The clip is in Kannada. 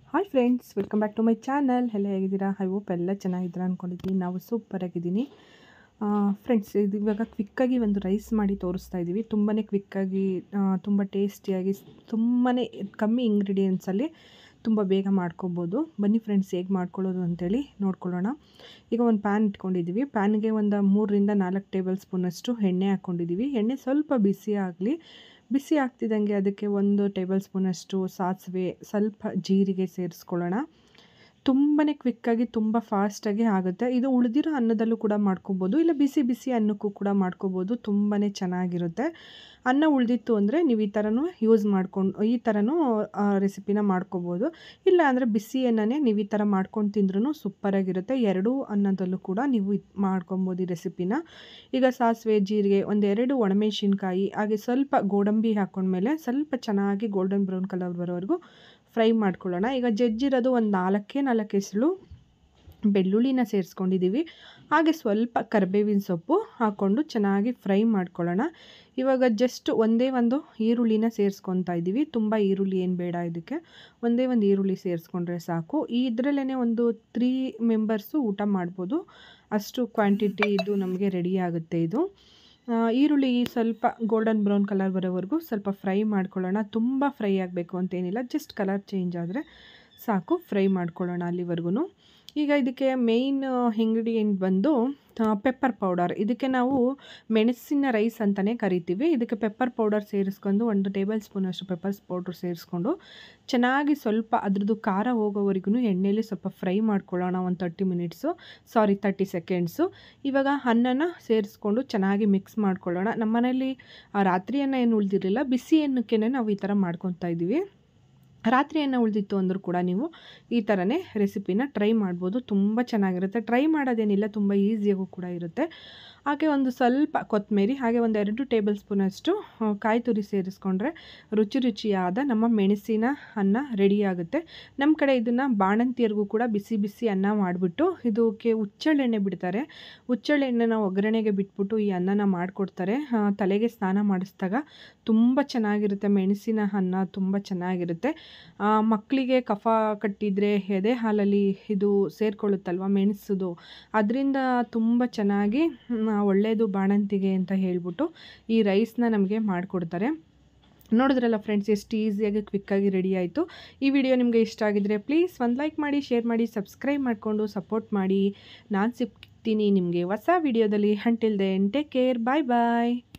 hi friends welcome back to my channel ಎಲ್ಲ ಹೇಗಿದ್ದೀರಾ ಐ ಹೋಪ್ ಎಲ್ಲ ಚೆನ್ನಾಗಿದ್ದೀರಾ ಅಂದ್ಕೊಂಡಿದ್ದೀನಿ ನಾವು ಸೂಪರ್ ಆಗಿದ್ದೀನಿ ಫ್ರೆಂಡ್ಸ್ ಇದು ಇವಾಗ ಕ್ವಿಕ್ಕಾಗಿ ಒಂದು ರೈಸ್ ಮಾಡಿ ತೋರಿಸ್ತಾ ಇದ್ದೀವಿ ತುಂಬಾ ಕ್ವಿಕ್ಕಾಗಿ ತುಂಬ ಟೇಸ್ಟಿಯಾಗಿ ತುಂಬಾ ಕಮ್ಮಿ ಇಂಗ್ರೀಡಿಯೆಂಟ್ಸಲ್ಲಿ ತುಂಬ ಬೇಗ ಮಾಡ್ಕೊಬೋದು ಬನ್ನಿ ಫ್ರೆಂಡ್ಸ್ ಹೇಗೆ ಮಾಡ್ಕೊಳ್ಳೋದು ಅಂತೇಳಿ ನೋಡ್ಕೊಳ್ಳೋಣ ಈಗ ಒಂದು ಪ್ಯಾನ್ ಇಟ್ಕೊಂಡಿದ್ದೀವಿ ಪ್ಯಾನ್ಗೆ ಒಂದು ಮೂರರಿಂದ ನಾಲ್ಕು ಟೇಬಲ್ ಸ್ಪೂನಷ್ಟು ಎಣ್ಣೆ ಹಾಕ್ಕೊಂಡಿದ್ದೀವಿ ಎಣ್ಣೆ ಸ್ವಲ್ಪ ಬಿಸಿ ಆಗಲಿ ಬಿಸಿ ಆಗ್ತಿದ್ದಂಗೆ ಅದಕ್ಕೆ ಒಂದು ಟೇಬಲ್ ಸ್ಪೂನಷ್ಟು ಸಾಸಿವೆ ಸ್ವಲ್ಪ ಜೀರಿಗೆ ಸೇರಿಸ್ಕೊಳ್ಳೋಣ ತುಂಬಾ ಕ್ವಿಕ್ಕಾಗಿ ತುಂಬ ಫಾಸ್ಟಾಗಿ ಆಗುತ್ತೆ ಇದು ಉಳಿದಿರೋ ಅನ್ನದಲ್ಲೂ ಕೂಡ ಮಾಡ್ಕೊಬೋದು ಇಲ್ಲ ಬಿಸಿ ಬಿಸಿ ಅನ್ನಕ್ಕೂ ಕೂಡ ಮಾಡ್ಕೊಬೋದು ತುಂಬಾ ಚೆನ್ನಾಗಿರುತ್ತೆ ಅನ್ನ ಉಳಿದಿತ್ತು ಅಂದರೆ ನೀವು ಈ ಥರನೂ ಯೂಸ್ ಮಾಡ್ಕೊಂಡು ಈ ಥರನೂ ರೆಸಿಪಿನ ಮಾಡ್ಕೊಬೋದು ಇಲ್ಲ ಅಂದರೆ ಬಿಸಿ ಅನ್ನನೇ ನೀವು ಈ ಥರ ಮಾಡ್ಕೊಂಡು ತಿಂದ್ರೂ ಸೂಪರಾಗಿರುತ್ತೆ ಎರಡೂ ಅನ್ನದಲ್ಲೂ ಕೂಡ ನೀವು ಮಾಡ್ಕೊಬೋದು ಈ ರೆಸಿಪಿನ ಈಗ ಸಾಸಿವೆ ಜೀರಿಗೆ ಒಂದೆರಡು ಒಣಮೆಣಸಿನ್ಕಾಯಿ ಹಾಗೆ ಸ್ವಲ್ಪ ಗೋಡಂಬಿ ಹಾಕ್ಕೊಂಡ್ಮೇಲೆ ಸ್ವಲ್ಪ ಚೆನ್ನಾಗಿ ಗೋಲ್ಡನ್ ಬ್ರೌನ್ ಕಲರ್ ಬರೋವರೆಗೂ ಫ್ರೈ ಮಾಡ್ಕೊಳ್ಳೋಣ ಈಗ ಜಜ್ಜಿರೋದು ಒಂದು ನಾಲ್ಕೇ ನಾಲ್ಕು ಎಸಳು ಬೆಳ್ಳುಳ್ಳಿನ ಸೇರಿಸ್ಕೊಂಡಿದ್ದೀವಿ ಹಾಗೆ ಸ್ವಲ್ಪ ಕರಿಬೇವಿನ ಸೊಪ್ಪು ಹಾಕ್ಕೊಂಡು ಚೆನ್ನಾಗಿ ಫ್ರೈ ಮಾಡ್ಕೊಳ್ಳೋಣ ಇವಾಗ ಜಸ್ಟ್ ಒಂದೇ ಒಂದು ಈರುಳ್ಳಿನ ಸೇರಿಸ್ಕೊತಾ ಇದ್ದೀವಿ ತುಂಬ ಈರುಳ್ಳಿ ಏನು ಬೇಡ ಇದಕ್ಕೆ ಒಂದೇ ಒಂದು ಈರುಳ್ಳಿ ಸೇರಿಸ್ಕೊಂಡ್ರೆ ಸಾಕು ಇದರಲ್ಲೇ ಒಂದು ತ್ರೀ ಮೆಂಬರ್ಸು ಊಟ ಮಾಡ್ಬೋದು ಅಷ್ಟು ಕ್ವಾಂಟಿಟಿ ಇದು ನಮಗೆ ರೆಡಿ ಆಗುತ್ತೆ ಇದು ಈರುಳ್ಳಿ ಸ್ವಲ್ಪ ಗೋಲ್ಡನ್ ಬ್ರೌನ್ ಕಲರ್ ಬರೋವರೆಗೂ ಸ್ವಲ್ಪ ಫ್ರೈ ಮಾಡ್ಕೊಳ್ಳೋಣ ತುಂಬ ಫ್ರೈ ಆಗಬೇಕು ಅಂತೇನಿಲ್ಲ ಜಸ್ಟ್ ಕಲರ್ ಚೇಂಜ್ ಆದರೆ ಸಾಕು ಫ್ರೈ ಮಾಡ್ಕೊಳ್ಳೋಣ ಅಲ್ಲಿವರೆಗೂ ಈಗ ಇದಕ್ಕೆ ಮೇಯ್ನ್ ಇಂಗ್ರೀಡಿಯೆಂಟ್ ಬಂದು ಪೆಪ್ಪರ್ ಪೌಡರ್ ಇದಕ್ಕೆ ನಾವು ಮೆಣಸಿನ ರೈಸ್ ಅಂತಲೇ ಕರಿತೀವಿ ಇದಕ್ಕೆ ಪೆಪ್ಪರ್ ಪೌಡರ್ ಸೇರಿಸ್ಕೊಂಡು ಒಂದು ಟೇಬಲ್ ಸ್ಪೂನಷ್ಟು ಪೆಪ್ಪರ್ಸ್ ಪೌಡ್ರ್ ಸೇರಿಸ್ಕೊಂಡು ಚೆನ್ನಾಗಿ ಸ್ವಲ್ಪ ಅದ್ರದ್ದು ಖಾರ ಹೋಗೋವರೆಗೂ ಎಣ್ಣೆಯಲ್ಲಿ ಸ್ವಲ್ಪ ಫ್ರೈ ಮಾಡ್ಕೊಳ್ಳೋಣ ಒಂದು thirty minutes sorry thirty seconds ಇವಾಗ ಅನ್ನನ ಸೇರಿಸ್ಕೊಂಡು ಚೆನ್ನಾಗಿ ಮಿಕ್ಸ್ ಮಾಡ್ಕೊಳ್ಳೋಣ ನಮ್ಮ ಮನೇಲಿ ರಾತ್ರಿ ಅನ್ನ ಏನು ಉಳಿದಿರಲಿಲ್ಲ ಬಿಸಿ ಅನ್ನಕ್ಕೆ ನಾವು ಈ ಥರ ಮಾಡ್ಕೊತಾ ಇದ್ದೀವಿ ರಾತ್ರಿ ಅನ್ನ ಉಳಿದಿತ್ತು ಅಂದರೂ ಕೂಡ ನೀವು ಈ ಥರನೇ ರೆಸಿಪಿನ ಟ್ರೈ ಮಾಡ್ಬೋದು ತುಂಬ ಚೆನ್ನಾಗಿರುತ್ತೆ ಟ್ರೈ ಮಾಡೋದೇನಿಲ್ಲ ತುಂಬ ಈಸಿಯಾಗೂ ಕೂಡ ಇರುತ್ತೆ ಹಾಗೆ ಒಂದು ಸ್ವಲ್ಪ ಕೊತ್ತಂಬರಿ ಹಾಗೆ ಒಂದು ಎರಡು ಟೇಬಲ್ ಸ್ಪೂನಷ್ಟು ಕಾಯಿ ತುರಿ ಸೇರಿಸ್ಕೊಂಡ್ರೆ ರುಚಿ ರುಚಿಯಾದ ನಮ್ಮ ಮೆಣಸಿನ ಅನ್ನ ರೆಡಿಯಾಗುತ್ತೆ ನಮ್ಮ ಕಡೆ ಇದನ್ನು ಬಾಣಂತಿಯರಿಗೂ ಕೂಡ ಬಿಸಿ ಬಿಸಿ ಅನ್ನ ಮಾಡಿಬಿಟ್ಟು ಇದಕ್ಕೆ ಹುಚ್ಚಳೆಣ್ಣೆ ಬಿಡ್ತಾರೆ ಹುಚ್ಚಳೆಣ್ಣೆನ ಒಗ್ಗರಣೆಗೆ ಬಿಟ್ಬಿಟ್ಟು ಈ ಅನ್ನನ ಮಾಡಿಕೊಡ್ತಾರೆ ತಲೆಗೆ ಸ್ನಾನ ಮಾಡಿಸಿದಾಗ ತುಂಬ ಚೆನ್ನಾಗಿರುತ್ತೆ ಮೆಣಸಿನ ಅನ್ನ ತುಂಬ ಚೆನ್ನಾಗಿರುತ್ತೆ ಮಕ್ಕಳಿಗೆ ಕಫ ಕಟ್ಟಿದರೆ ಎದೆ ಹಾಲಲ್ಲಿ ಇದು ಸೇರಿಕೊಳ್ಳುತ್ತಲ್ವ ಮೆಣಸುದು ಅದರಿಂದ ತುಂಬ ಚೆನ್ನಾಗಿ ಒಳ್ಳೆಯದು ಬಾಣಂತಿಗೆ ಅಂತ ಹೇಳ್ಬಿಟ್ಟು ಈ ರೈಸ್ನ ನಮಗೆ ಮಾಡಿಕೊಡ್ತಾರೆ ನೋಡಿದ್ರಲ್ಲ ಫ್ರೆಂಡ್ಸ್ ಎಷ್ಟು ಈಸಿಯಾಗಿ ಕ್ವಿಕ್ಕಾಗಿ ರೆಡಿ ಆಯಿತು ಈ ವಿಡಿಯೋ ನಿಮಗೆ ಇಷ್ಟ ಆಗಿದ್ರೆ ಪ್ಲೀಸ್ ಒಂದು ಲೈಕ್ ಮಾಡಿ ಶೇರ್ ಮಾಡಿ ಸಬ್ಸ್ಕ್ರೈಬ್ ಮಾಡಿಕೊಂಡು ಸಪೋರ್ಟ್ ಮಾಡಿ ನಾನು ಸಿಗ್ತೀನಿ ನಿಮಗೆ ಹೊಸ ವಿಡಿಯೋದಲ್ಲಿ until then take care bye ಬಾಯ್